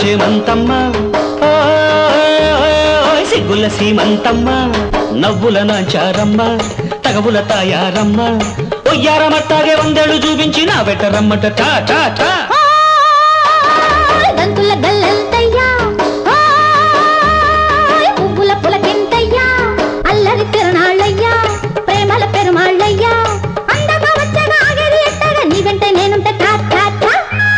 చేమంతమ్మ ఓయ్ సిగ్గుల సీమంతమ్మ నవ్వుల నాచారమ్మ తగవుల తాయారమ్మ ఒయ్యారమట్టాగే వందేళ్ళు చూపించి నా పెట్టరమ్మట టా టా టా దంతుల గల్లంతయ్యా పువ్వుల పులకింతయ్యా అల్లరి తిరణాళ్ళయ్యా ప్రేమల పెరుమాళ్ళయ్యా అందగా వచ్చగా ఆగేది ఎట్టగా నీ వెంట నేనుంటే టా టా టా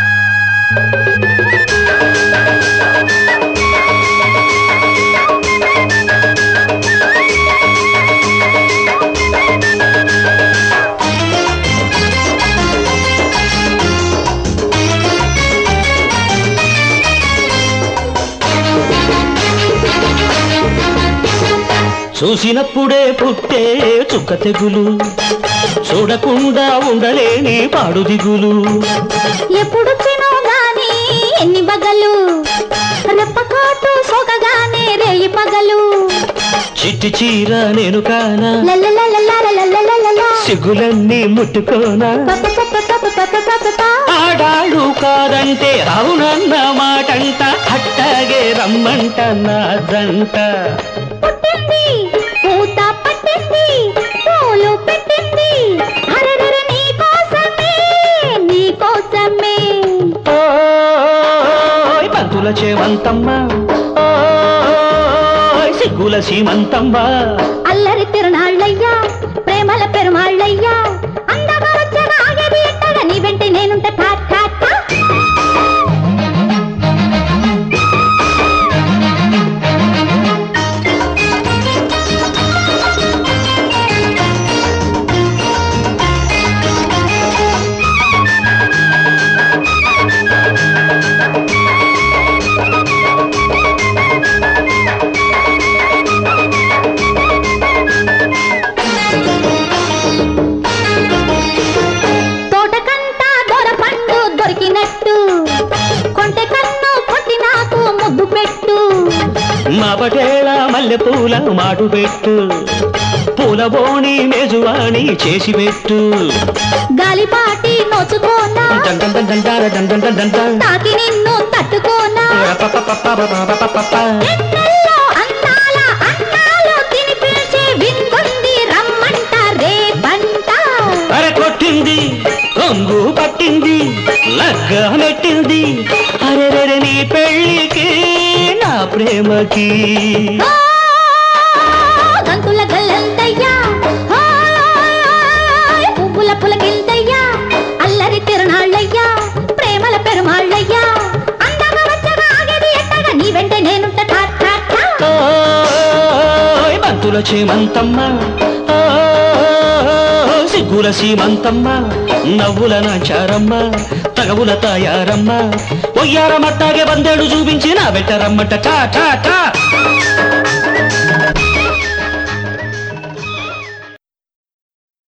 చూసినప్పుడే పుట్టే చుక్క తెగులు చూడకుండా ఉండలేని పాడు దిగులు ఎప్పుడొచ్చినో గాని ఎన్ని బగలు రెప్పకాటు సోకగానే రేయి పగలు చిట్టి చీర నేను కానా లల్లలల్లలల్లలల్లలలా. సిగ్గులన్నీ ముట్టుకోనా పపపపపపపపపప. ఆడాడు కాదంటే అవునన్న మాటంట అట్టాగే రమ్మంట నా జంట పుట్టింది పూత పట్టింది పూలు పెట్టింది అరెరెరె నీ కోసమే నీ కోసమే ఓయ్ పంతుల చేమంతమ్మ ఓయ్ సిగ్గుల సీమంతమ్మ అల్లరి తిరునాళ్ళయ్యా ప్రేమల పెరుమాళ్ళయ్యా అందగా వచ్చగా ఆగేది ఎట్టగా నీ వెంట నేనుంటే ఠా ఠా ఠా. తోటకంతా దొరపండు దొరికినట్టు కొంటె కన్ను కొట్టి నాకు ముద్దు పెట్టు మా పటేళ మల్లె పూల మాటు పెట్టు పూల బోణి మేజువాణి చేసి పెట్టు గాలిపాటి నోచుకోనా దండం దండం దార దండం దండం దండం. తాకి నిన్ను తట్టుకోనా రపపపపపపపపప. ఎన్నెల్లో అందాల అన్నాలు తిని పిలిచే విందుంది రమ్మంట రేపంట అర కొట్టింది కొంగు పట్టింది లగ్గ నెట్టింది అరెరెరె నీ పెళ్ళికి నా ప్రేమకి ఆ, గంతుల గల్లంతయ్యా ఆ, పువ్వుల పులకింతయ్యా అల్లరి తిరునాళ్ళయ్యా ప్రేమల పెరుమాళ్ళయ్యా అందగా వచ్చగా ఆగేది ఎట్టగా నీ వెంట నేనుంట ఠా ఠా ఠా. ఓయ్ బంతుల చేమంతమ్మ ఓయ్ సిగ్గుల సీమంతమ్మ నవ్వుల నాచారమ్మ తగవుల తాయారమ్మ ఒయ్యారమట్టాగే బందేడు చూపించి నా పెట్టరమ్మట టా టా టా